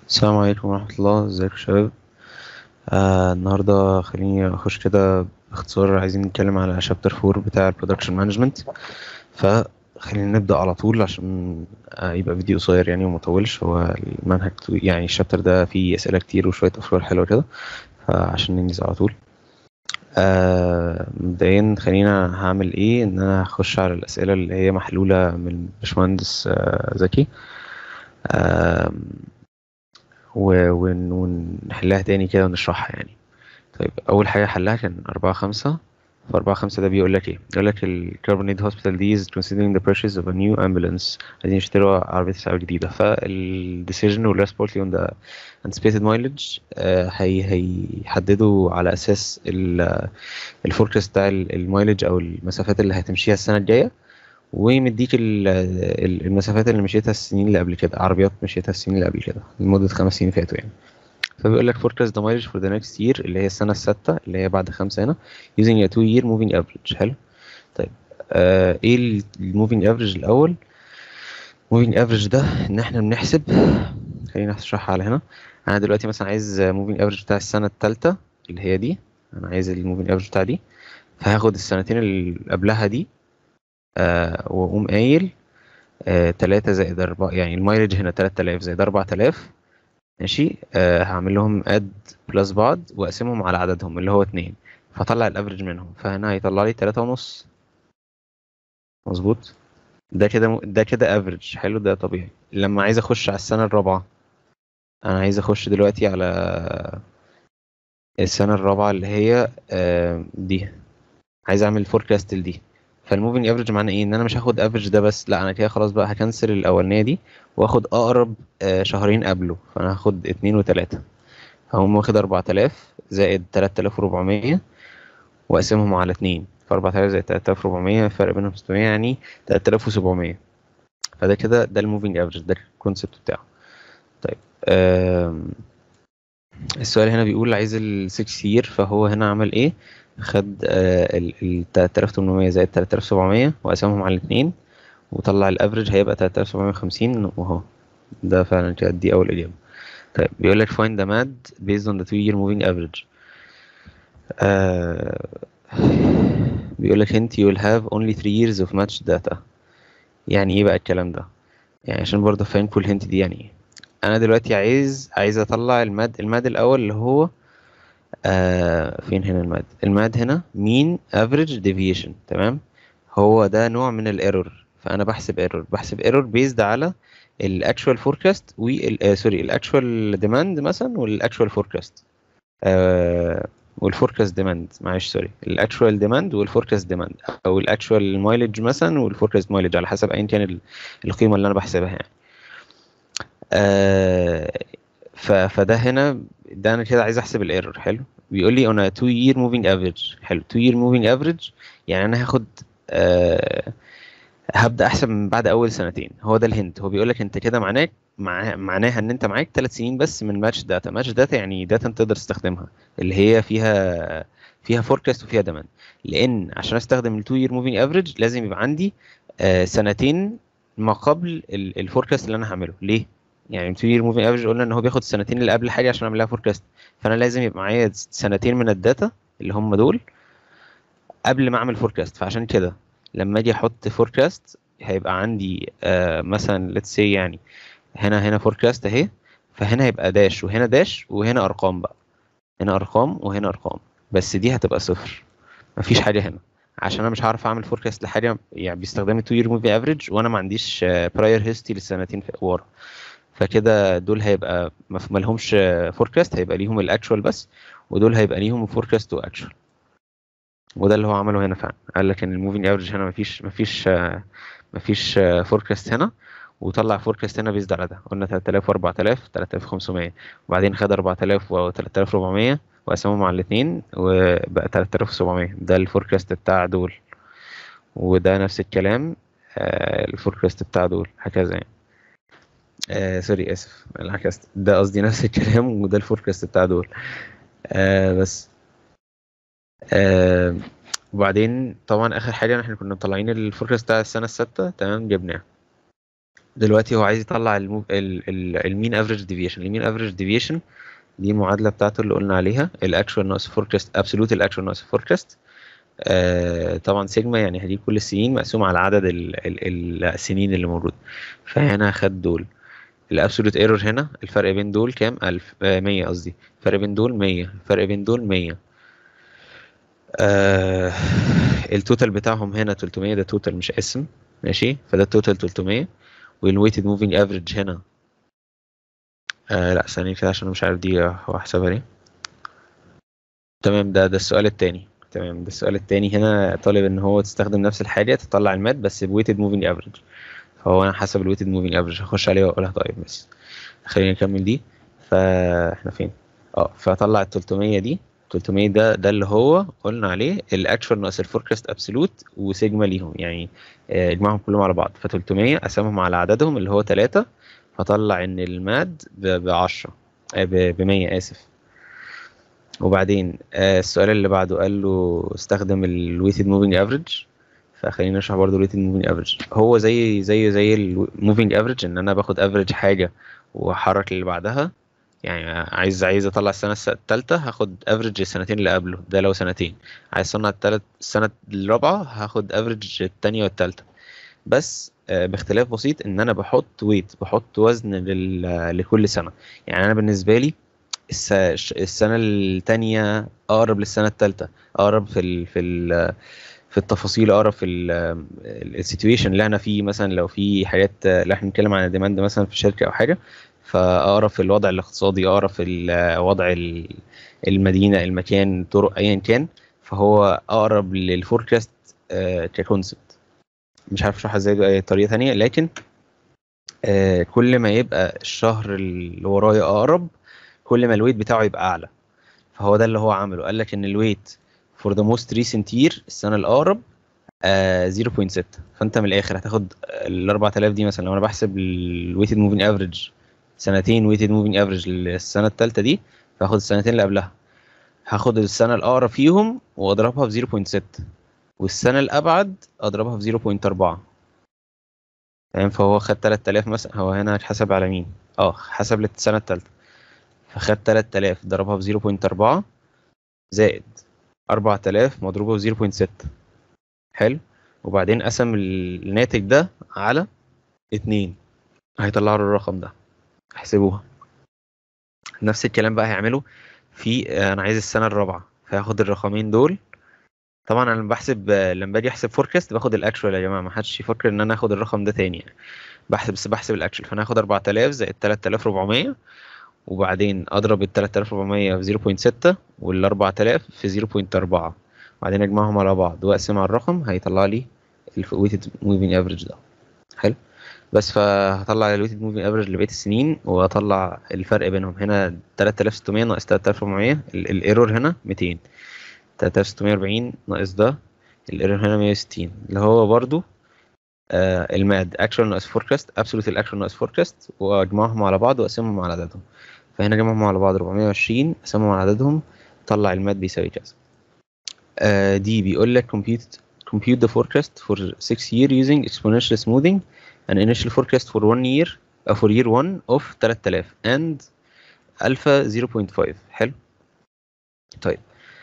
السلام عليكم ورحمة الله ازيكم يا شباب آه النهاردة خليني أخش كده باختصار عايزين نتكلم على شابتر 4 بتاع البرودكشن مانجمنت فخلينا نبدأ على طول عشان آه يبقى فيديو قصير يعني ومطولش هو المنهج طويل- يعني الشابتر ده فيه أسئلة كتير وشوية أفكار حلوة كده فعشان ننجز على طول آه مبدئيا خلينا هعمل ايه ان انا هخش على الأسئلة اللي هي محلولة من باشمهندس آه زكي آه و- ون- ونحلها تاني كده ونشرحها يعني طيب أول حاجة حلها كان أربعة خمسة فأربعة خمسة ده بيقول لك إيه؟ بيقول لك ال Carbonate Hospital D is considering the purchase of a new ambulance عايزين يشتروا عربية إسعاف جديدة فال decision will rest partly on the anticipated mileage آه، هي هيحددوا على أساس ال الفوركاست بتاع ال- المايلج أو المسافات اللي هتمشيها السنة الجاية ومديك ال- ال- المسافات اللي مشيتها السنين اللي قبل كده عربيات مشيتها السنين اللي قبل كده لمدة خمس سنين فاتوا يعني فبيقول لك forecast the mileage for the next year اللي هي السنة السادسة اللي هي بعد خمسة هنا using a two year moving average حلو طيب آه ايه ال ال moving average الأول moving average ده إن احنا بنحسب خلينا نشرحها على هنا أنا دلوقتي مثلا عايز moving average بتاع السنة التالتة اللي هي دي أنا عايز ال moving average بتاع دي فهاخد السنتين اللي قبلها دي آه وأقوم قايل آه تلاتة زائد أربعة يعني المايلج هنا تلات آلاف زائد أربعة آلاف ماشي آه هعمل لهم اد بلس بعض واقسمهم على عددهم اللي هو اتنين فاطلع الافرج منهم فهنا هيطلع لي تلاتة ونص مظبوط ده كده م- ده كده افريج حلو ده طبيعي لما عايز اخش على السنة الرابعة انا عايز اخش دلوقتي على السنة الرابعة اللي هي آه، دي عايز اعمل فوركاست لدي فالموفينج افريج معناه ايه ان انا مش هاخد افريج ده بس لا انا كده خلاص بقى هكنسل الاولانيه دي واخد اقرب آه، شهرين قبله فانا هاخد اتنين وتلاتة هقوم واخد 4000 زائد 3400 واقسمهم على اتنين ف 4000 زائد 3400 فرق بينهم 600 يعني 3700 فده كده ده الموفينج افريج ده الكونسيبت بتاعه طيب آم، السؤال هنا بيقول عايز ال 6 يير فهو هنا عمل ايه خد آه، ال ال 3800 زائد 3700 وقسمهم على الاتنين وطلع الافريج هيبقى 3750 وهو ده فعلا كده دي اول اجابه طيب بيقول لك find the MAD based on the two year moving average آه بيقول لك انت you will have only three years of match data يعني ايه بقى الكلام ده يعني عشان برضه افهمكم الهنت دي يعني ايه انا دلوقتي عايز عايز اطلع الماد الماد الاول اللي هو آه فين هنا الماد الماد هنا mean average deviation تمام هو ده نوع من الايرور فانا بحسب ايرور بحسب ايرور بيزد على الاكشوال فوركاست وال سوري الاكشوال ديماند مثلا والاكشوال فوركاست والفوركاست ديماند معلش سوري الاكشوال ديماند والفوركاست ديماند او الاكشوال مايلج مثلا والفوركاست مايلج على حسب ايا كان ال- القيمه اللي انا بحسبها يعني آه ف- فده هنا ده انا كده عايز احسب الايرور حلو بيقول لي on a two year moving average حلو two year moving average يعني انا هاخد آه هبدا احسب من بعد اول سنتين هو ده الهنت هو بيقول لك انت كده معناك مع معناها ان انت معاك ثلاث سنين بس من ماتش داتا ماتش داتا يعني داتا انت تقدر تستخدمها اللي هي فيها فيها فوركاست وفيها ديماند لان عشان استخدم التو يير موفينج افريج لازم يبقى عندي آه سنتين ما قبل الفوركاست اللي انا هعمله ليه يعني التو يير موفينج افريج قلنا ان هو بياخد السنتين اللي قبل حاجه عشان اعمل لها فوركاست فانا لازم يبقى معايا سنتين من الداتا اللي هم دول قبل ما اعمل فوركاست فعشان كده لما اجي احط فوركاست هيبقى عندي آه مثلا ليتس سي يعني هنا هنا فوركاست اهي فهنا هيبقى داش وهنا داش وهنا ارقام بقى هنا ارقام وهنا ارقام بس دي هتبقى صفر مفيش حاجه هنا عشان انا مش هعرف اعمل فوركاست لحاجه يعني بيستخدم 2 يير موفي افريج وانا ما عنديش براير هيستوري للسنتين في- ورا فكده دول هيبقى ما ما لهمش فوركاست هيبقى ليهم الاكشوال بس ودول هيبقى ليهم فوركاست واكشوال وده اللي هو عمله هنا فعلا قال لك ان الموفينج افريج هنا مفيش مفيش آه، مفيش فوركاست هنا وطلع فوركاست هنا بيزد على ده قلنا 3000 و4000 3500 وبعدين خد 4000 و 3400 وقسمهم على الاثنين وبقى 3700 ده الفوركاست بتاع دول وده نفس الكلام آه، الفوركاست بتاع دول هكذا يعني آه سوري اسف العكست ده قصدي نفس الكلام وده الفوركاست بتاع دول آه بس آه وبعدين طبعا اخر حاجه احنا كنا مطلعين الفوركاست بتاع السنه السادسه تمام جبناه دلوقتي هو عايز يطلع المين افريج ديفيشن المين افريج ديفيشن دي المعادله بتاعته اللي قلنا عليها الاكشوال ناقص فوركاست ابسولوت الاكشوال ناقص فوركاست آه طبعا سيجما يعني هدي كل السنين مقسوم على عدد ال ال السنين اللي موجود فهنا خد دول الابسولوت ايرور هنا الفرق بين دول كام 1000 آه 100 قصدي الفرق بين دول 100 الفرق بين دول 100 آه التوتال بتاعهم هنا 300 ده توتال مش اسم ماشي فده التوتال 300 والويتد موفينج افريج هنا آه لا ثانية كده عشان مش عارف دي هو احسبها ليه تمام ده ده السؤال التاني تمام ده السؤال التاني هنا طالب ان هو تستخدم نفس الحاجة تطلع المات بس بويتد موفينج افريج فهو انا حسب الويتد موفينج افريج هخش عليه واقولها طيب بس خلينا نكمل دي فاحنا فين اه فطلع ال 300 دي 300 ده ده اللي هو قلنا عليه الاكشوال ناقص الفوركاست ابسولوت وسيجما ليهم يعني اجمعهم كلهم على بعض ف 300 قسمهم على عددهم اللي هو 3 فطلع ان الماد ب 10 ب 100 اسف وبعدين السؤال اللي بعده قال له استخدم الويتد موفينج افريج فخلينا نشرح برضه الويتد موفينج افريج هو زي زي زي الموفينج افريج ان انا باخد افريج حاجه واحرك اللي بعدها يعني عايز عايز اطلع السنه الثالثه هاخد افريج السنتين اللي قبله ده لو سنتين عايز اصنع الثالث السنه الرابعه هاخد افريج الثانيه والثالثه بس باختلاف بسيط ان انا بحط ويت بحط وزن لكل سنه يعني انا بالنسبه لي السنه الثانيه اقرب للسنه الثالثه اقرب في ال في ال في التفاصيل اقرب في السيتويشن اللي انا فيه مثلا لو في حاجات اللي احنا بنتكلم عن الديماند مثلا في شركه او حاجه فاقرب في الوضع الاقتصادي اقرب في وضع المدينه المكان طرق ايا كان فهو اقرب للفوركاست ككونسبت مش عارف اشرحها ازاي باي طريقه ثانيه لكن كل ما يبقى الشهر اللي ورايا اقرب كل ما الويت بتاعه يبقى اعلى فهو ده اللي هو عمله قال لك ان الويت فور ذا موست ريسنت يير السنه الاقرب آه 0.6 فانت من الاخر هتاخد ال 4000 دي مثلا لو انا بحسب الويتد موفينج افريج سنتين ويتد موفينج افريج للسنه الثالثه دي فاخد السنتين اللي قبلها هاخد السنه الاقرب فيهم واضربها في 0.6 والسنه الابعد اضربها في 0.4 تمام فهو خد 3000 مثلا هو هنا هيتحسب على مين اه حسب للسنه الثالثه فخد 3000 ضربها في 0.4 زائد 4000 مضروبه في 0.6 حلو وبعدين قسم الناتج ده على 2 هيطلع له الرقم ده احسبوها نفس الكلام بقى هيعمله في انا عايز السنه الرابعه فهاخد الرقمين دول طبعا انا بحسب لما باجي احسب فوركاست باخد الاكشوال يا جماعه ما حدش يفكر ان انا اخد الرقم ده تاني يعني بحسب بس بحسب الاكشوال فانا هاخد 4000 زائد 3400 وبعدين اضرب ال 3400 في 0.6 وال 4000 في 0.4 وبعدين اجمعهم على بعض واقسم على الرقم هيطلع لي الويتد موفينج افريج ده حلو بس فهطلع الويتد موفينج افريج لبقيه السنين واطلع الفرق بينهم هنا 3600 ناقص 3400 الايرور هنا 200 3640 ناقص ده الايرور هنا 160 اللي هو برضو آه الماد اكشوال ناقص فوركاست ابسولوت الاكشوال ناقص فوركاست واجمعهم على بعض واقسمهم على عددهم فهنا جمعهم على بعض 420 قسمهم على عددهم طلع الماد بيساوي كذا آه دي بيقول لك compute compute the forecast for 6 year using exponential smoothing an initial forecast for 1 year uh, for year 1 of 3000 and alpha 0.5 حلو طيب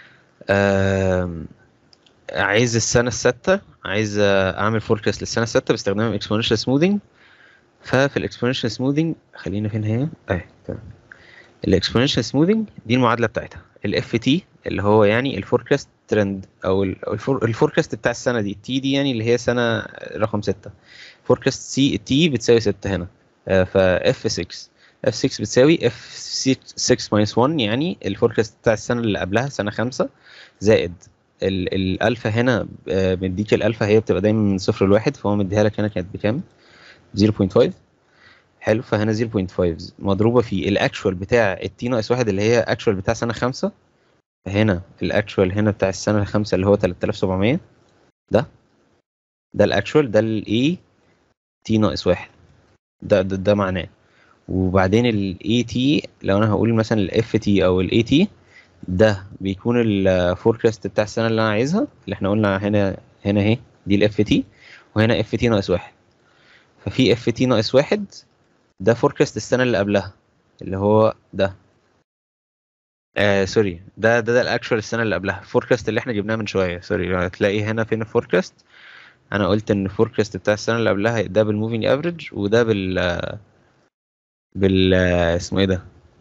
آه عايز السنه السادسه عايز اعمل فوركاست للسنه السادسه باستخدام الاكسبوننشال سموذنج ففي الاكسبوننشال سموذنج خلينا فين هي اهي تمام الاكسبوننشال سموذنج دي المعادله بتاعتها الاف تي اللي هو يعني الفوركاست ترند او الفوركاست بتاع السنه دي التي دي يعني اللي هي سنه رقم 6 فوركاست سي تي بتساوي 6 هنا فاف 6 اف 6 بتساوي اف 6 ماينس 1 يعني الفوركاست بتاع السنه اللي قبلها سنه 5 زائد الالفا هنا مديك الالفا هي بتبقى دايما من صفر لواحد فهو مديها لك هنا كانت بكام 0.5 حلو فهنا 0.5 مضروبه في الاكشوال بتاع التي ناقص واحد اللي هي اكشوال بتاع سنه 5 فهنا الاكشوال هنا بتاع السنه الخامسه اللي هو 3700 ده ده الاكشوال ده الاي تي ناقص واحد ده ده, ده معناه وبعدين الاي تي لو انا هقول مثلا الاف تي او الاي تي ده بيكون الفوركاست بتاع السنه اللي انا عايزها اللي احنا قلنا هنا هنا اهي دي الاف تي وهنا اف تي ناقص واحد ففي اف تي ناقص واحد ده فوركاست السنه اللي قبلها اللي هو ده آه سوري ده ده ده الاكشوال السنه اللي قبلها فوركاست اللي احنا جبناه من شويه سوري هتلاقي هنا فين الفوركاست انا قلت ان الفوركاست بتاع السنه اللي قبلها ده بالموفينج افريج وده بال بال اسمه ايه ده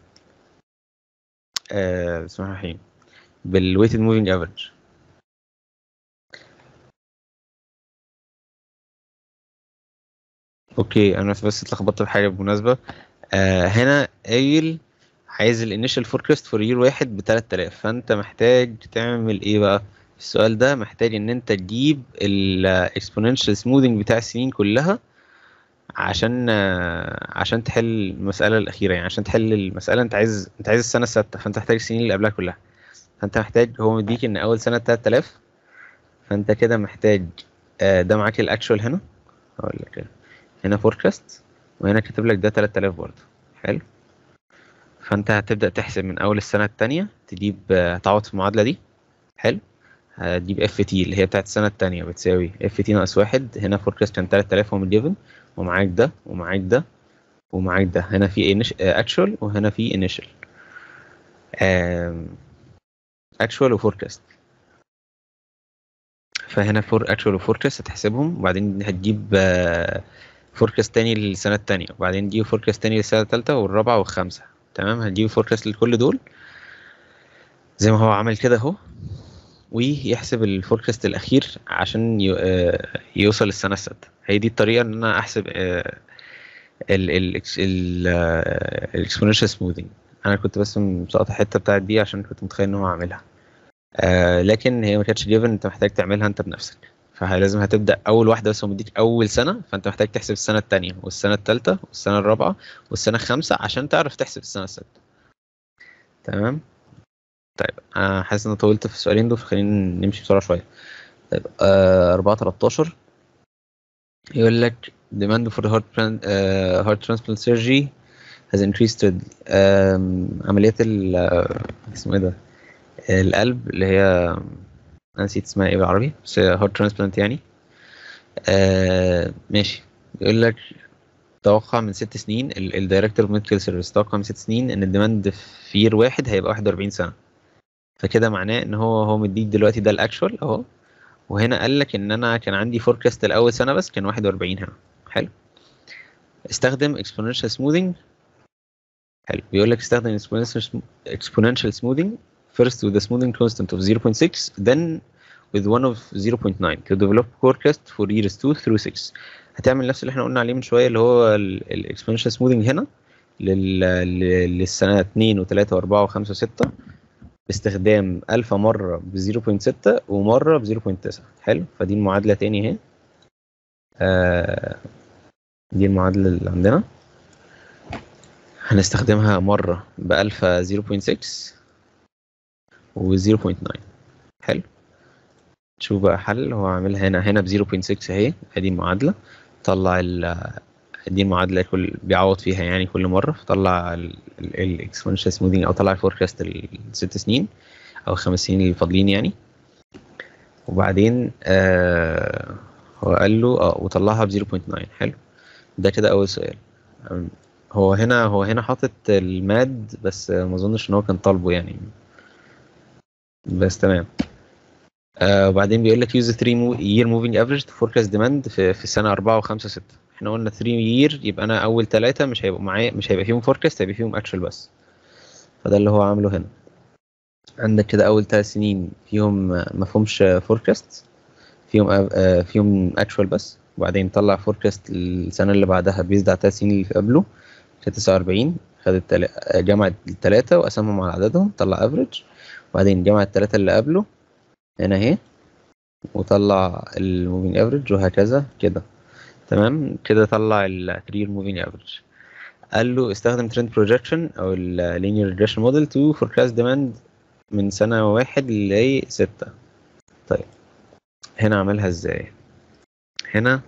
آه بسم الله الرحمن الرحيم بالويتد موفينج افريج اوكي انا بس اتلخبطت في حاجه بالمناسبه آه هنا قايل عايز الانيشال فوركاست فور يير واحد ب 3000 فانت محتاج تعمل ايه بقى السؤال ده محتاج ان انت تجيب الاكسبوننشال سموذنج بتاع السنين كلها عشان آه، عشان تحل المساله الاخيره يعني عشان تحل المساله انت عايز انت عايز السنه السادسه فانت محتاج السنين اللي قبلها كلها فانت محتاج هو مديك ان اول سنه 3000 فانت كده محتاج آه، ده معاك الاكشوال هنا هقول لك كده. هنا فوركاست وهنا كاتب لك ده 3000 برضه حلو فانت هتبدا تحسب من اول السنه الثانيه تجيب آه، هتعوض في المعادله دي حلو هتجيب اف تي اللي هي بتاعت السنه الثانيه بتساوي اف تي ناقص واحد هنا فوركاست كان 3000 هو جيفن ومعاك ده ومعاك ده ومعاك ده هنا في اكشوال وهنا في انيشال اكشوال وفوركاست فهنا فور اكشوال وفوركاست هتحسبهم وبعدين هتجيب فوركاست تاني للسنه الثانيه وبعدين تجيب فوركاست تاني للسنه الثالثه والرابعه والخامسه تمام هتجيب فوركاست لكل دول زي ما هو عمل كده اهو ويحسب الفوركاست الاخير عشان ي- آه، يوصل للسنه السادسه هي دي الطريقه ان انا احسب الاكسبوننشال سموذنج انا كنت بس مسقط الحته بتاعت دي عشان كنت متخيل ان هو عاملها آه، لكن هي ما كانتش جيفن انت محتاج تعملها انت بنفسك فلازم هتبدا اول واحده بس هو مديك اول سنه فانت محتاج تحسب السنه الثانيه والسنه الثالثه والسنه الرابعه والسنه الخامسه عشان تعرف تحسب السنه السادسه تمام طيب انا حاسس ان أنا طولت في السؤالين دول فخلينا نمشي بسرعه شويه طيب آه 4 13 يقول لك demand for heart tran- آه heart transplant surgery has increased steadily. آم، عمليات ال آه، اسمه ايه ده القلب اللي هي انا نسيت اسمها ايه بالعربي بس هي heart transplant يعني آه ماشي بيقول لك توقع من ست سنين الدايركتور اوف ميديكال سيرفيس توقع من ست سنين ان الديماند في يير واحد هيبقى 41 سنه فكده معناه ان هو هو مديك دلوقتي ده الاكشوال اهو وهنا قال لك ان انا كان عندي فوركاست الاول سنه بس كان 41 هنا حلو استخدم exponential smoothing حلو بيقول لك استخدم exponential sm- exponential smoothing first with a smoothing constant of 0.6 then with one of 0.9 to develop forecast for years 2 through 6 هتعمل نفس اللي احنا قلنا عليه من شويه اللي هو الاكسبوننشال سموذنج هنا لل... لل- للسنه 2 و3 و4 و5 و6 باستخدام الفا مره ب 0.6 ومره ب 0.9 حلو فدي المعادله تاني اهي آه دي المعادله اللي عندنا هنستخدمها مره بالفا 0.6 و 0.9 حلو شوف بقى حل هو عاملها هنا هنا ب 0.6 اهي ادي المعادله طلع ال دي المعادله كل بيعوض فيها يعني كل مره فطلع الاكسبوننشال سموذنج او طلع الفوركاست الست سنين او الخمس سنين اللي فاضلين يعني وبعدين آه هو قال له اه وطلعها ب 0.9 حلو ده كده اول سؤال أم، هو هنا هو هنا حاطط الماد بس ما اظنش ان هو كان طالبه يعني بس تمام آه وبعدين بيقول لك use 3 year moving average to forecast demand في في سنه 4 و5 و6 احنا قلنا 3 year يبقى انا اول ثلاثه مش هيبقوا معايا مش هيبقى فيهم forecast هيبقى فيهم actual بس فده اللي هو عامله هنا عندك كده اول ثلاث سنين فيهم ما فيهمش forecast فيهم آه، فيهم actual بس وبعدين طلع forecast السنه اللي بعدها بيزد على الثلاث سنين اللي قبله كانت 49 خد التلا... جمع الثلاثه وقسمهم على عددهم طلع افريج وبعدين جمع الثلاثه اللي قبله هنا اهي وطلع الموفينج افريج وهكذا كده تمام كده طلع ال 3 year moving average قال له استخدم trend projection او ال linear regression model to forecast demand من سنة واحد لستة طيب هنا عملها ازاي هنا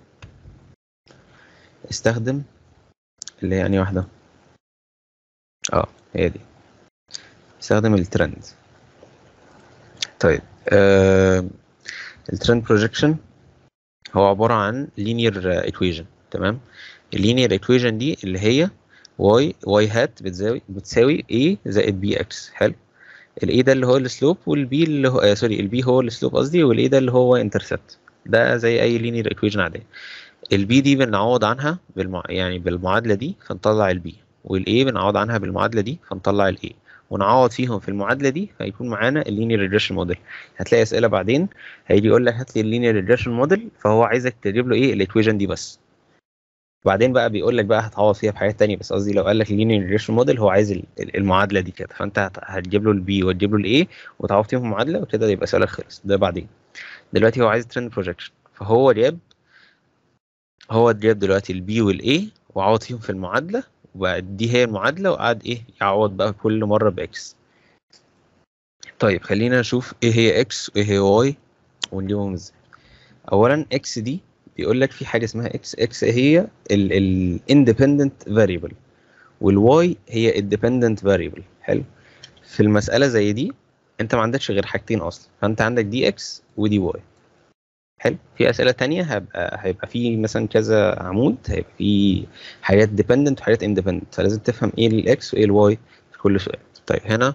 استخدم اللي هي يعني واحدة اه هي دي استخدم الترند طيب آه الترند بروجيكشن هو عبارة عن linear equation تمام اللينير ايكويشن دي اللي هي y y هات بتساوي بتساوي a زائد b x حلو ال a ده اللي هو السلوب وال b اللي هو آه سوري ال b هو السلوب قصدي وال a ده اللي هو انترسبت ده زي اي لينير ايكويشن عاديه ال b دي بنعوض عنها بالمع... يعني بالمعادله دي فنطلع ال b وال a بنعوض عنها بالمعادله دي فنطلع ال a ونعوض فيهم في المعادله دي فيكون معانا اللينير ريجريشن موديل هتلاقي اسئله بعدين هيجي يقول لك هات لي اللينير ريجريشن موديل فهو عايزك تجيب له ايه الايكويشن دي بس بعدين بقى بيقول لك بقى هتعوض فيها بحاجات تانية بس قصدي لو قال لك اللينير ريجريشن موديل هو عايز ال- ال- المعادله دي كده فانت هت- هتجيب له البي وتجيب له الاي وتعوض فيهم المعادله وكده يبقى سؤالك خلص ده بعدين دلوقتي هو عايز ترند بروجكشن فهو جاب هو جاب دلوقتي البي والاي وعوض فيهم في المعادله وبقى دي هي المعادله وقعد ايه يعوض بقى كل مره باكس طيب خلينا نشوف ايه هي اكس وايه هي واي ونجيبهم ازاي اولا اكس دي بيقول لك في حاجه اسمها اكس اكس هي الاندبندنت فاريبل والواي هي الديبندنت فاريبل حلو في المساله زي دي انت ما عندكش غير حاجتين اصلا فانت عندك دي اكس ودي واي حلو في اسئله تانية هيبقى هيبقى في مثلا كذا عمود هيبقى في حاجات ديبندنت وحاجات اندبندنت فلازم تفهم ايه الاكس وايه الواي في كل سؤال طيب هنا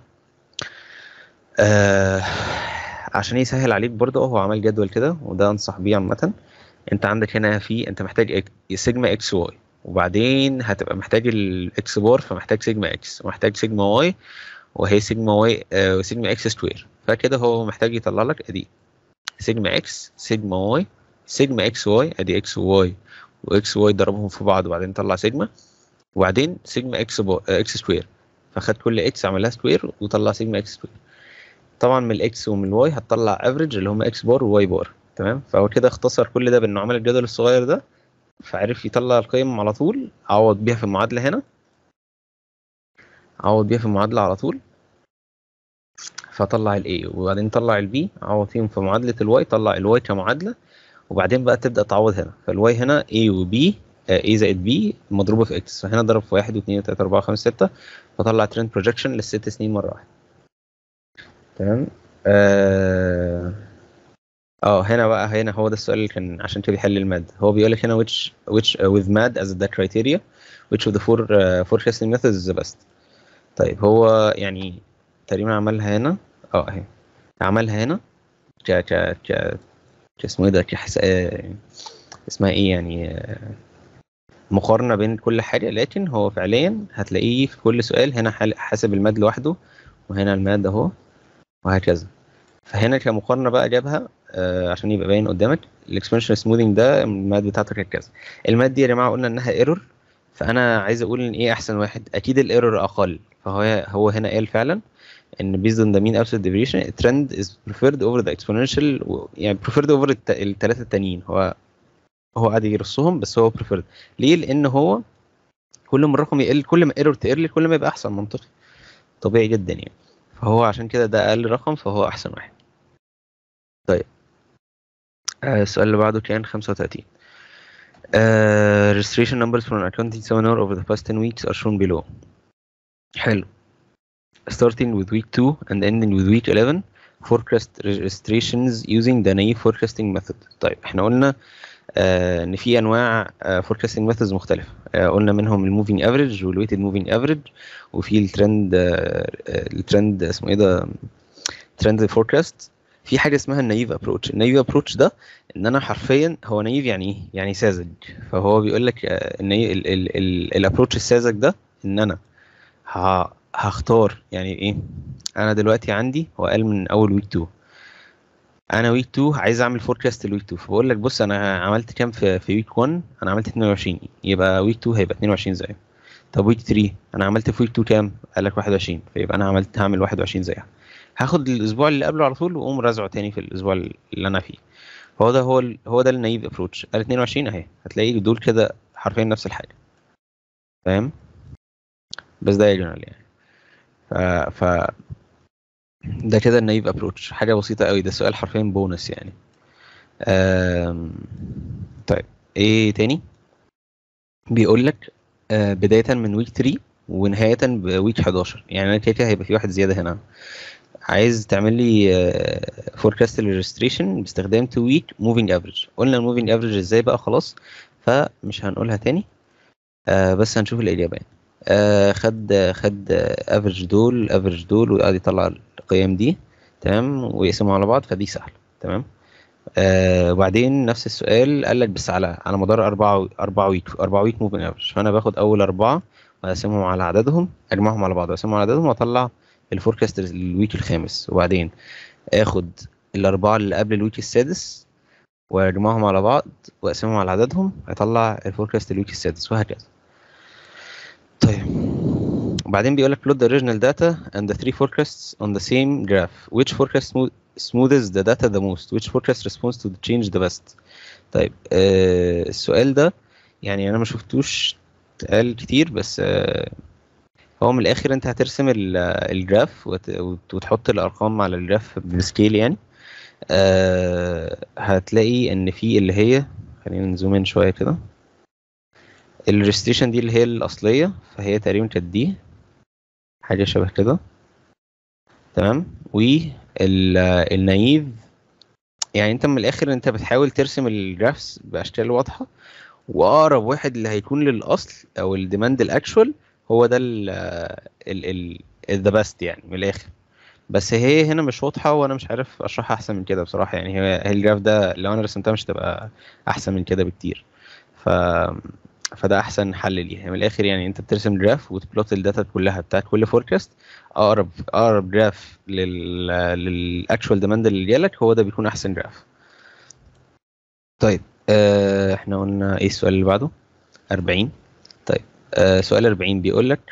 آه عشان يسهل عليك برضه هو عمل جدول كده وده انصح بيه عامه انت عندك هنا في انت محتاج إك- سيجما اكس واي وبعدين هتبقى محتاج الاكس بار فمحتاج سيجما اكس ومحتاج سيجما واي وهي سيجما واي آه سيجما اكس سكوير فكده هو محتاج يطلع لك ادي سيجما اكس سيجما واي سيجما اكس واي ادي اكس وواي واكس واي ضربهم في بعض وبعدين طلع سيجما وبعدين سيجما اكس بو... آه، اكس سكوير فخد كل اكس عملها سكوير وطلع سيجما اكس سكوير طبعا من الاكس ومن الواي هتطلع افريج اللي هم اكس بار وواي بار تمام فهو كده اختصر كل ده بانه عمل الجدول الصغير ده فعرف يطلع القيم على طول عوض بيها في المعادله هنا عوض بيها في المعادله على طول فطلع الاي وبعدين طلع البي عوض فيهم في معادله الواي طلع الواي كمعادله وبعدين بقى تبدا تعوض هنا فالواي هنا a وb a زائد b مضروبه في x فهنا ضرب في 1 و2 3 4 5 6 فطلع ترند بروجكشن للست سنين مره واحده تمام اه اه هنا بقى هنا هو ده السؤال اللي كان عشان كده بيحل الماد هو بيقول لك هنا which which uh, with mad as the criteria which of the four uh, forecasting methods is the best طيب هو يعني تقريبا عملها هنا اه اهي عملها هنا ك ك ك اسمه ايه ده كحس... آه، اسمها ايه يعني آه، مقارنة بين كل حاجة لكن هو فعليا هتلاقيه في كل سؤال هنا حال- حاسب الماد لوحده وهنا الماد اهو وهكذا فهنا كمقارنة بقى جابها آه، عشان يبقى باين قدامك الاكسبنشن سموذنج ده الماد بتاعته كانت كذا الماد دي يا جماعة قلنا انها ايرور فانا عايز اقول ان ايه احسن واحد اكيد الايرور اقل فهو هو هنا قال فعلا ان based on the mean absolute deviation the trend is preferred over the exponential و- يعني preferred over الت- التلاتة التانيين هو هو قاعد يرصهم بس هو preferred ليه لان هو كل ما الرقم يقل كل ما ايرور تقل كل ما يبقى احسن منطقي طبيعي جدا يعني فهو عشان كده ده اقل رقم فهو احسن واحد طيب آه، السؤال اللي بعده كان 35 Uh, registration numbers for an accounting seminar over the past 10 weeks are shown below. حلو. Starting with week 2 and ending with week 11, forecast registrations using the naive forecasting method. طيب احنا قلنا آه ان في انواع آه forecasting methods مختلفة. آه قلنا منهم الموفينج افريج والويتد موفينج افريج وفي الترند آه الترند اسمه ايه ده ترند فوركاست في حاجه اسمها النايف ابروتش النايف ابروتش ده ان انا حرفيا هو نايف يعني ايه يعني ساذج فهو بيقول لك آه، ان الابروتش الساذج ده ان انا ه- هختار يعني ايه انا دلوقتي عندي هو قال من اول ويك 2 انا ويك 2 عايز اعمل فوركاست لويك 2 فبقول لك بص انا عملت كام في في ويك 1 انا عملت 22 يبقى ويك 2 هيبقى 22 زيه طب ويك 3 انا عملت في ويك 2 كام قال لك 21 فيبقى انا عملت هعمل 21 زيها هاخد الاسبوع اللي قبله على طول واقوم رازعه تاني في الاسبوع اللي انا فيه هو ده هو ال- هو ده النايف ابروتش قال 22 اهي هتلاقي دول كده حرفيا نفس الحاجه فاهم بس ده يجنرال يعني ف ف ده كده النايف ابروتش حاجه بسيطه قوي ده سؤال حرفيا بونس يعني أم... طيب ايه تاني بيقول لك آه، بدايه من ويك 3 ونهايه بويك 11 يعني انا كده كده هيبقى في واحد زياده هنا عايز تعمل لي فوركاست الريجستريشن باستخدام 2 ويك موفينج افريج قلنا الموفينج افريج ازاي بقى خلاص فمش هنقولها تاني آه بس هنشوف الاجابه يعني آه خد خد افريج دول افريج دول وقعد يطلع القيم دي تمام ويقسمهم على بعض فدي سهله تمام آه وبعدين نفس السؤال قال لك بس على على مدار أربعة أربعة ويك أربعة ويك موفين افريج فأنا باخد أول أربعة وأقسمهم على عددهم أجمعهم على بعض وأقسمهم على عددهم وأطلع الفوركاست الويك الخامس وبعدين آخد الأربعة اللي قبل الويك السادس وأجمعهم على بعض وأقسمهم على عددهم أطلع الفوركاست الويك السادس وهكذا طيب وبعدين بيقول لك plot the original data and the three forecasts on the same graph which forecast smooth smoothes the data the most which forecast responds to the change the best طيب آه السؤال ده يعني انا ما شفتوش اتقال كتير بس آه هو من الاخر انت هترسم الجراف وتحط الارقام على الجراف بسكيل يعني آه هتلاقي ان في اللي هي خلينا نزوم ان شويه كده الريستريشن دي اللي هي الاصليه فهي تقريبا كانت دي حاجه شبه كده تمام والنايف يعني انت من الاخر انت بتحاول ترسم الجرافس باشكال واضحه واقرب واحد اللي هيكون للاصل او الديماند الاكشوال هو ده ال ال ذا بيست يعني من الاخر بس هي هنا مش واضحه وانا مش عارف اشرحها احسن من كده بصراحه يعني هي الجراف ده لو انا رسمتها مش هتبقى احسن من كده بكتير ف فده احسن حل ليها من الاخر يعني انت بترسم جراف وتبلوت الداتا كلها بتاعت كل فوركاست اقرب اقرب جراف لل للاكشوال ديماند اللي جالك هو ده بيكون احسن جراف طيب آه احنا قلنا ايه السؤال اللي بعده 40 طيب آه سؤال 40 بيقول لك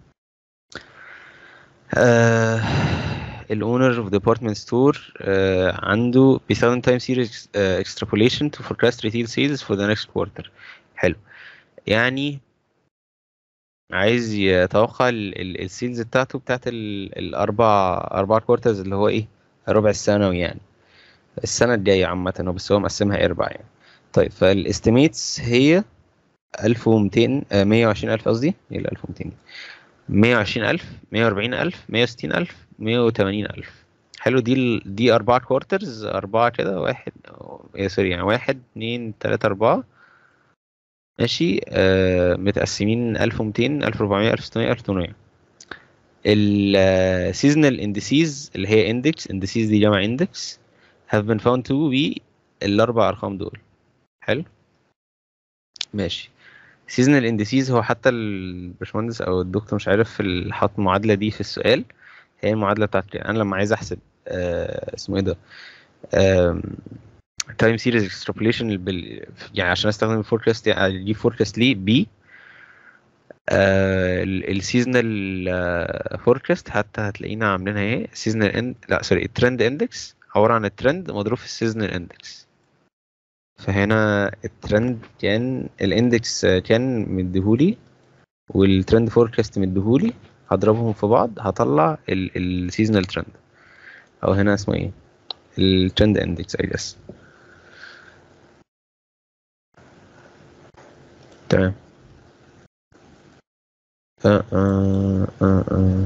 آه الاونر اوف ديبارتمنت ستور عنده بيستخدم تايم سيريز اكسترابوليشن تو فوركاست ريتيل سيلز فور ذا نيكست كوارتر حلو يعني عايز يتوقع السيلز بتاعته بتاعت الاربع اربع كوارترز اللي هو ايه ربع السنوي يعني السنه الجايه عامه هو بس هو مقسمها اربع يعني طيب فالاستيميتس هي 1200 آه 120000 قصدي ايه ال 1200 دي 120000 120000 160000 180000 حلو دي ال... دي اربع كوارترز اربعه كده واحد ايه سوري يعني واحد اتنين تلاته اربعه ماشي آه متقسمين 1200 1400 1600 1800 السيزونال اندسيز اللي هي اندكس اندسيز دي جمع اندكس have been found to be الاربع ارقام دول حلو ماشي سيزونال اندسيز هو حتى الباشمهندس او الدكتور مش عارف حط المعادله دي في السؤال هي المعادله بتاعت انا لما عايز احسب آه اسمه ايه ده تايم سيريز اكسترابوليشن بال... يعني عشان استخدم الفوركاست يعني اجيب فوركاست ليه بي آه السيزونال فوركاست حتى هتلاقينا عاملينها ايه سيزونال اند لا سوري الترند اندكس عباره عن الترند مضروب في السيزونال اندكس فهنا الترند كان الاندكس كان مديهولي والترند فوركاست مديهولي هضربهم في بعض هطلع السيزونال ترند او هنا اسمه ايه الترند اندكس اي جس تمام آه آه آه آه.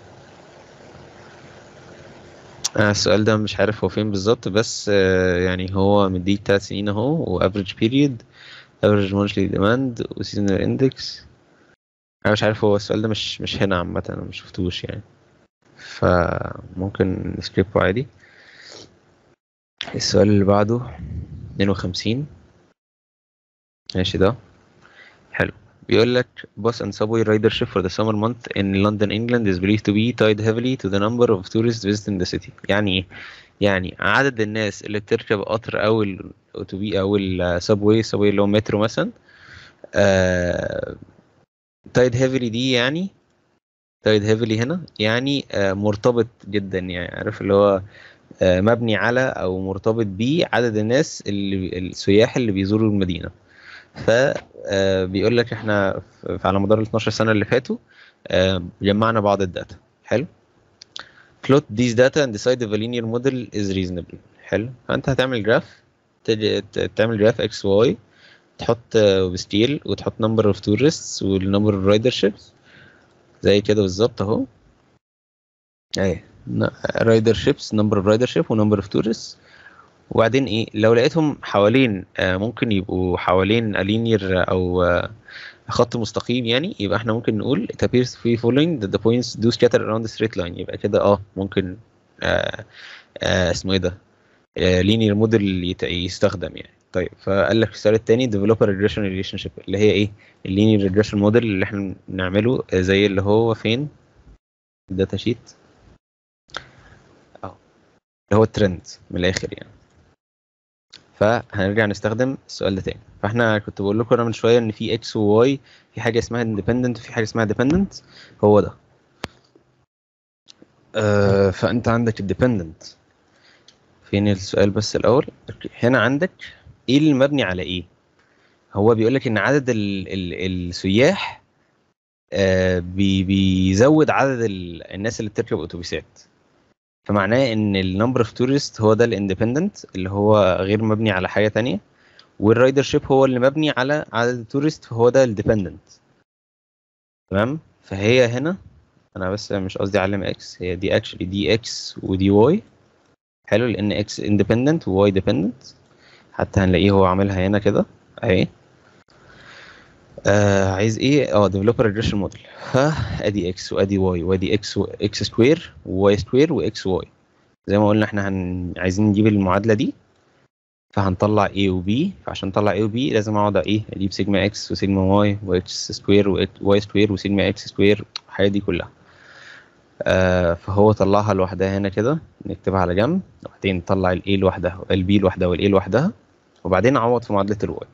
آه السؤال ده مش عارف هو فين بالظبط بس آه يعني هو مديك تلات سنين اهو وافريج بيريد افريج مونثلي ديماند وسيزونال اندكس انا مش عارف هو السؤال ده مش مش هنا عامة انا مش شفتوش يعني فممكن نسكيبه عادي السؤال اللي بعده اتنين وخمسين ماشي ده حلو بيقول لك bus and subway ridership for the summer month in London England is believed to be tied heavily to the number of tourists visiting the city يعني ايه يعني عدد الناس اللي بتركب قطر او الاتوبيس او السبوي السبوي اللي هو مترو مثلا تايد هيفلي دي يعني تايد هيفلي هنا يعني آه مرتبط جدا يعني عارف اللي هو آه مبني على او مرتبط بيه عدد الناس اللي السياح اللي بيزوروا المدينه فبيقول لك احنا على مدار ال 12 سنه اللي فاتوا جمعنا بعض الداتا حلو plot these data and decide if a linear model is reasonable حلو فانت هتعمل جراف تعمل جراف اكس واي تحط ستيل وتحط نمبر اوف tourists والنمبر اوف رايدر شيبس زي كده بالظبط اهو اهي رايدر شيبس نمبر اوف رايدر شيب ونمبر اوف tourists وبعدين ايه لو لقيتهم حوالين آه ممكن يبقوا حوالين لينير او آه خط مستقيم يعني يبقى احنا ممكن نقول it appears to be following that the points do scatter around the straight line يبقى كده اه ممكن آه آه اسمه ايه ده لينير موديل يستخدم يعني طيب فقال لك السؤال الثاني developer regression relationship اللي هي ايه اللينير regression موديل اللي احنا بنعمله زي اللي هو فين الداتا شيت اه اللي هو الترند من الاخر يعني فهنرجع نستخدم السؤال ده تاني فاحنا كنت بقول لكم انا من شويه ان في اكس وواي في حاجه اسمها اندبندنت وفي حاجه اسمها ديبندنت هو ده آه فانت عندك الديبندنت فين السؤال بس الاول هنا عندك ايه اللي مبني على ايه هو بيقول لك ان عدد ال ال السياح آه بي بيزود عدد الناس اللي بتركب اتوبيسات فمعناه ان النمبر اوف تورست هو ده الاندبندنت اللي هو غير مبني على حاجه تانية والرايدر شيب هو اللي مبني على عدد التورست فهو ده الديبندنت تمام فهي هنا انا بس مش قصدي اعلم اكس هي دي اكشلي دي اكس ودي واي حلو لان اكس اندبندنت وواي ديبندنت حتى هنلاقيه هو عاملها هنا كده اهي آه عايز ايه اه ديفلوبر ريجريشن موديل فادي اكس وادي واي وادي اكس اكس سكوير وواي سكوير واكس واي زي ما قلنا احنا هن... عايزين نجيب المعادله دي فهنطلع A و B فعشان نطلع A و B لازم اقعد ايه اجيب سيجما اكس وسيجما واي واكس سكوير وواي سكوير وسيجما اكس سكوير الحاجات دي كلها آه فهو طلعها لوحدها هنا كده نكتبها على جنب وبعدين نطلع ال A لوحدها وال B لوحدها وال A لوحدها وبعدين اعوض في معادله الواي